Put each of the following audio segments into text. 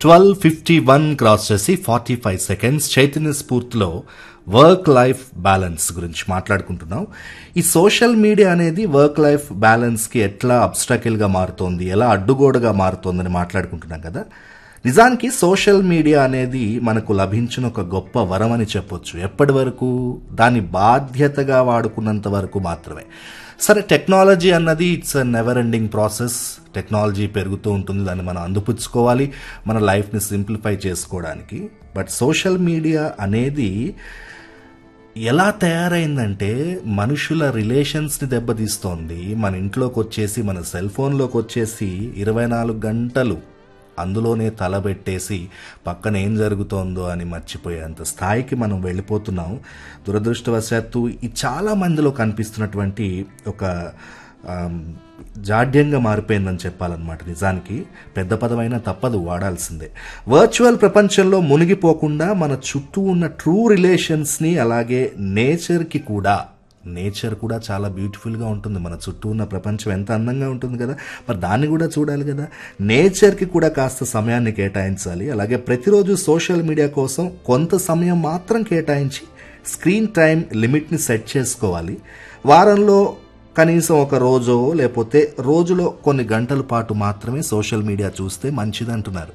twelve fifty one cross చేసి forty five seconds Chaitanya స్ఫూర్తిలో work life balance గురించి మాట్లాడుకుంటున్నాం ఈ సోషల్ మీడియా అనేది వర్క్ లైఫ్ బ్యాలెన్స్కి ఎట్లా అబ్స్ట్రకిల్గా మారుతోంది ఎలా అడ్డుగోడగా మారుతోందని మాట్లాడుకుంటున్నాం కదా నిజానికి సోషల్ మీడియా అనేది మనకు లభించిన ఒక గొప్ప వరం అని చెప్పొచ్చు ఎప్పటి వరకు దాన్ని బాధ్యతగా వాడుకున్నంత వరకు మాత్రమే సరే టెక్నాలజీ అన్నది it's a never ending process technology పెరుగుతూ ఉంటుంది దాన్ని మనం అందిపుచ్చుకోవాలి మన లైఫ్ని సింప్లిఫై చేసుకోవడానికి బట్ సోషల్ మీడియా అనేది ఎలా తయారైందంటే మనుషుల రిలేషన్స్ని దెబ్బతీస్తోంది మన ఇంట్లోకి వచ్చేసి మన సెల్ ఫోన్లోకి వచ్చేసి ఇరవై నాలుగు గంటలు అందులోనే తలబెట్టేసి పక్కన ఏం జరుగుతోందో అని మర్చిపోయేంత స్థాయికి మనం వెళ్ళిపోతున్నాం దురదృష్టవశాత్తు ఈ చాలా మందిలో కనిపిస్తున్నటువంటి ఒక ఆమ్, జాడ్యంగా మారిపోయిందని చెప్పాలన్నమాట నిజానికి పెద్ద పదమైనా తప్పదు వాడాల్సిందే వర్చువల్ ప్రపంచంలో మునిగిపోకుండా మన చుట్టూ ఉన్న ట్రూ రిలేషన్స్ని అలాగే నేచర్కి కూడా నేచర్ కూడా చాలా బ్యూటిఫుల్గా ఉంటుంది మన చుట్టూ ఉన్న ప్రపంచం ఎంత అందంగా ఉంటుంది కదా మరి దాన్ని కూడా చూడాలి కదా నేచర్కి కూడా కాస్త సమయాన్ని కేటాయించాలి అలాగే ప్రతిరోజు సోషల్ మీడియా కోసం కొంత సమయం మాత్రం కేటాయించి స్క్రీన్ టైం లిమిట్ని సెట్ చేసుకోవాలి వారంలో కనీసం ఒక రోజో లేకపోతే రోజులో కొన్ని గంటల పాటు మాత్రమే సోషల్ మీడియా చూస్తే మంచిదంటున్నారు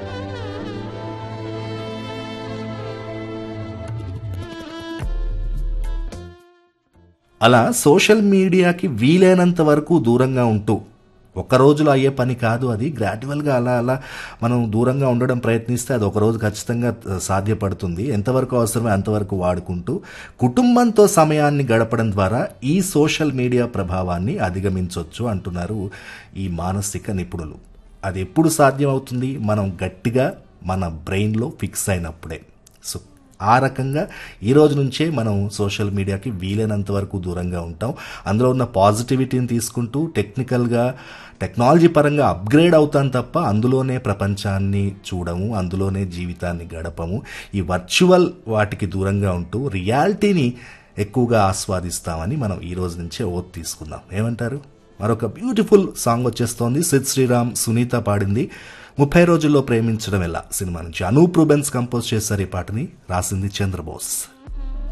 అలా సోషల్ మీడియాకి వీలైనంత వరకు దూరంగా ఉంటూ ఒక రోజులో అయ్యే పని కాదు అది గ్రాడ్యువల్గా అలా అలా మనం దూరంగా ఉండడం ప్రయత్నిస్తే అది ఒక రోజు ఖచ్చితంగా ఆ, సాధ్యపడుతుంది ఎంతవరకు అవసరమే అంతవరకు వాడుకుంటూ కుటుంబంతో సమయాన్ని గడపడం ద్వారా ఈ సోషల్ మీడియా ప్రభావాన్ని అధిగమించవచ్చు అంటున్నారు ఈ మానసిక నిపుణులు అది ఎప్పుడు సాధ్యమవుతుంది మనం గట్టిగా మన బ్రెయిన్లో ఫిక్స్ అయినప్పుడే సో ఆ రకంగా ఈ రోజు నుంచే మనం సోషల్ మీడియాకి వీలైనంత వరకు దూరంగా ఉంటాం అందులో ఉన్న పాజిటివిటీని తీసుకుంటూ టెక్నికల్గా టెక్నాలజీ పరంగా అప్గ్రేడ్ అవుతాం తప్ప అందులోనే ప్రపంచాన్ని చూడము అందులోనే జీవితాన్ని గడపము ఈ వర్చువల్ వాటికి దూరంగా ఉంటూ రియాలిటీని ఎక్కువగా ఆస్వాదిస్తామని మనం ఈ రోజు నుంచే ఓత్ తీసుకుందాం ఏమంటారు మరొక బ్యూటిఫుల్ సాంగ్ వచ్చేస్తోంది సిద్ శ్రీరామ్ సునీత పాడింది ముప్పై రోజుల్లో ప్రేమించడం ఎలా సినిమా నుంచి అనూప్ రూబెన్స్ కంపోజ్ చేశారు ఈ పాటని రాసింది చంద్రబోస్